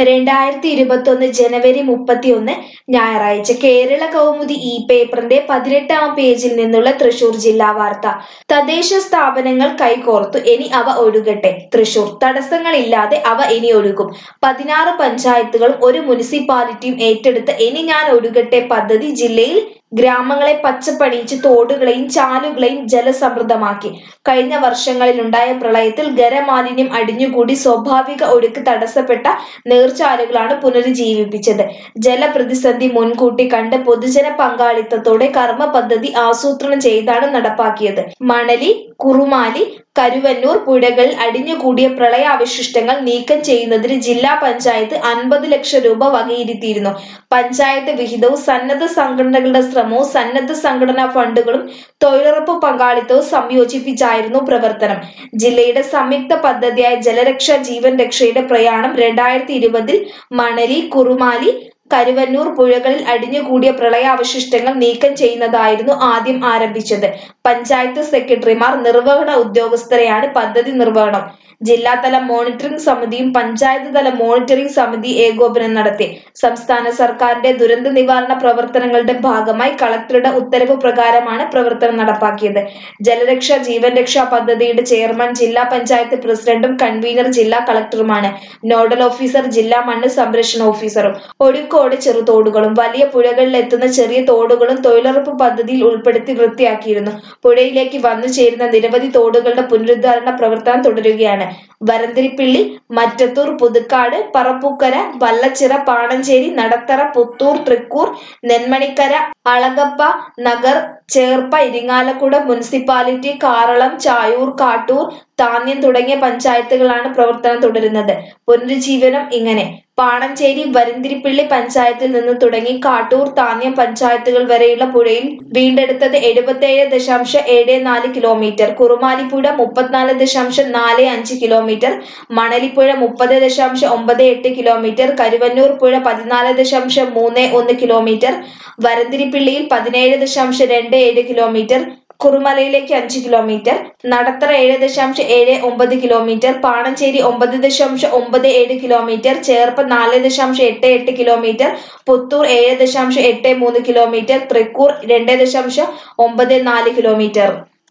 രണ്ടായിരത്തി ഇരുപത്തൊന്ന് ജനുവരി മുപ്പത്തിയൊന്ന് ഞായറാഴ്ച കേരള കൗമുദി ഈ പേപ്പറിന്റെ പതിനെട്ടാം പേജിൽ നിന്നുള്ള തൃശൂർ ജില്ലാ വാർത്ത തദ്ദേശ സ്ഥാപനങ്ങൾ കൈകോർത്തു ഇനി അവ ഒഴുകട്ടെ തൃശൂർ തടസ്സങ്ങളില്ലാതെ അവ ഇനി ഒഴുകും പതിനാറ് പഞ്ചായത്തുകളും ഒരു മുനിസിപ്പാലിറ്റിയും ഏറ്റെടുത്ത ഇനി ഞാൻ ഒഴുകട്ടെ പദ്ധതി ജില്ലയിൽ ഗ്രാമങ്ങളെ പച്ചപ്പണിയിച്ച് തോടുകളെയും ചാലുകളെയും ജലസമൃദ്ധമാക്കി കഴിഞ്ഞ വർഷങ്ങളിലുണ്ടായ പ്രളയത്തിൽ ഖരമാലിന്യം അടിഞ്ഞുകൂടി സ്വാഭാവിക ഒഴുക്ക് തടസ്സപ്പെട്ട നീർച്ചാലുകളാണ് പുനരുജ്ജീവിപ്പിച്ചത് ജലപ്രതിസന്ധി മുൻകൂട്ടി കണ്ട് പൊതുജന പങ്കാളിത്തത്തോടെ കർമ്മ പദ്ധതി ആസൂത്രണം ചെയ്താണ് നടപ്പാക്കിയത് മണലി കുറുമാലി കരുവന്നൂർ പുഴകളിൽ അടിഞ്ഞുകൂടിയ പ്രളയാവശിഷ്ടങ്ങൾ നീക്കം ചെയ്യുന്നതിന് ജില്ലാ പഞ്ചായത്ത് അൻപത് ലക്ഷം രൂപ വകയിരുത്തിയിരുന്നു പഞ്ചായത്ത് വിഹിതവും സന്നദ്ധ സംഘടനകളുടെ ശ്രമവും സന്നദ്ധ സംഘടനാ ഫണ്ടുകളും തൊഴിലുറപ്പ് പങ്കാളിത്തവും സംയോജിപ്പിച്ചായിരുന്നു പ്രവർത്തനം ജില്ലയുടെ സംയുക്ത പദ്ധതിയായ ജലരക്ഷ ജീവൻ രക്ഷയുടെ പ്രയാണം രണ്ടായിരത്തി ഇരുപതിൽ മണലി കുറുമാലി കരുവന്നൂർ പുഴകളിൽ അടിഞ്ഞുകൂടിയ പ്രളയാവശിഷ്ടങ്ങൾ നീക്കം ചെയ്യുന്നതായിരുന്നു ആദ്യം ആരംഭിച്ചത് പഞ്ചായത്ത് സെക്രട്ടറിമാർ നിർവഹണ ഉദ്യോഗസ്ഥരെയാണ് പദ്ധതി നിർവഹണം ജില്ലാതല മോണിറ്ററിംഗ് സമിതിയും പഞ്ചായത്ത് തല മോണിറ്ററിംഗ് സമിതി ഏകോപനം നടത്തി സംസ്ഥാന സർക്കാരിന്റെ ദുരന്ത നിവാരണ പ്രവർത്തനങ്ങളുടെ ഭാഗമായി കളക്ടറുടെ ഉത്തരവ് പ്രകാരമാണ് പ്രവർത്തനം നടപ്പാക്കിയത് ജലരക്ഷ ജീവൻ രക്ഷാ പദ്ധതിയുടെ ചെയർമാൻ ജില്ലാ പഞ്ചായത്ത് പ്രസിഡന്റും കൺവീനർ ജില്ലാ കളക്ടറുമാണ് നോഡൽ ഓഫീസർ ജില്ലാ മണ്ണ് സംരക്ഷണ ഓഫീസറും ഒഴുക്കോട് ചെറുതോടുകളും വലിയ പുഴകളിൽ എത്തുന്ന ചെറിയ തോടുകളും തൊഴിലുറപ്പ് പദ്ധതിയിൽ ഉൾപ്പെടുത്തി വൃത്തിയാക്കിയിരുന്നു പുഴയിലേക്ക് വന്നു ചേരുന്ന നിരവധി തോടുകളുടെ പുനരുദ്ധാരണ പ്രവർത്തനം തുടരുകയാണ് വരന്തിരിപ്പിള്ളി മറ്റത്തൂർ പുതുക്കാട് പറപ്പൂക്കര വല്ലച്ചിറ പാണഞ്ചേരി നടത്തറ പുത്തൂർ തൃക്കൂർ നെന്മണിക്കര അളഗപ്പ നഗർ ചേർപ്പ ഇരിങ്ങാലക്കുട മുനിസിപ്പാലിറ്റി കാറളം ചായൂർ കാട്ടൂർ താന്യം തുടങ്ങിയ പഞ്ചായത്തുകളാണ് പ്രവർത്തനം തുടരുന്നത് പുനരുജ്ജീവനം ഇങ്ങനെ പാണഞ്ചേരി വരന്തിരിപ്പിള്ളി പഞ്ചായത്തിൽ നിന്ന് തുടങ്ങി കാട്ടൂർ താന്യം പഞ്ചായത്തുകൾ വരെയുള്ള പുഴയിൽ വീണ്ടെടുത്തത് എഴുപത്തേഴ് ദശാംശം ഏഴ് നാല് കിലോമീറ്റർ കുറുമാലിപ്പുഴ മുപ്പത്തിനാല് ദശാംശം നാല് അഞ്ച് കിലോമീറ്റർ മണലിപ്പുഴ മുപ്പത് ദശാംശം ഒമ്പത് എട്ട് കിലോമീറ്റർ കരുവന്നൂർ പുഴ പതിനാല് ദശാംശം മൂന്ന് ഒന്ന് കിലോമീറ്റർ വരന്തിരിപ്പിള്ളിയിൽ പതിനേഴ് ദശാംശം രണ്ട് ഏഴ് കിലോമീറ്റർ കുറുമലയിലേക്ക് അഞ്ച് കിലോമീറ്റർ നടത്തറ ഏഴ് ദശാംശം ഏഴ് ഒമ്പത് കിലോമീറ്റർ പാണഞ്ചേരി ഒമ്പത് ദശാംശം ഒമ്പത് ഏഴ് കിലോമീറ്റർ ചേർപ്പ് നാല് ദശാംശം എട്ട് എട്ട് കിലോമീറ്റർ പുത്തൂർ ഏഴ് ദശാംശം എട്ട് മൂന്ന് കിലോമീറ്റർ തൃക്കൂർ രണ്ട് ദശാംശം ഒമ്പത് നാല് കിലോമീറ്റർ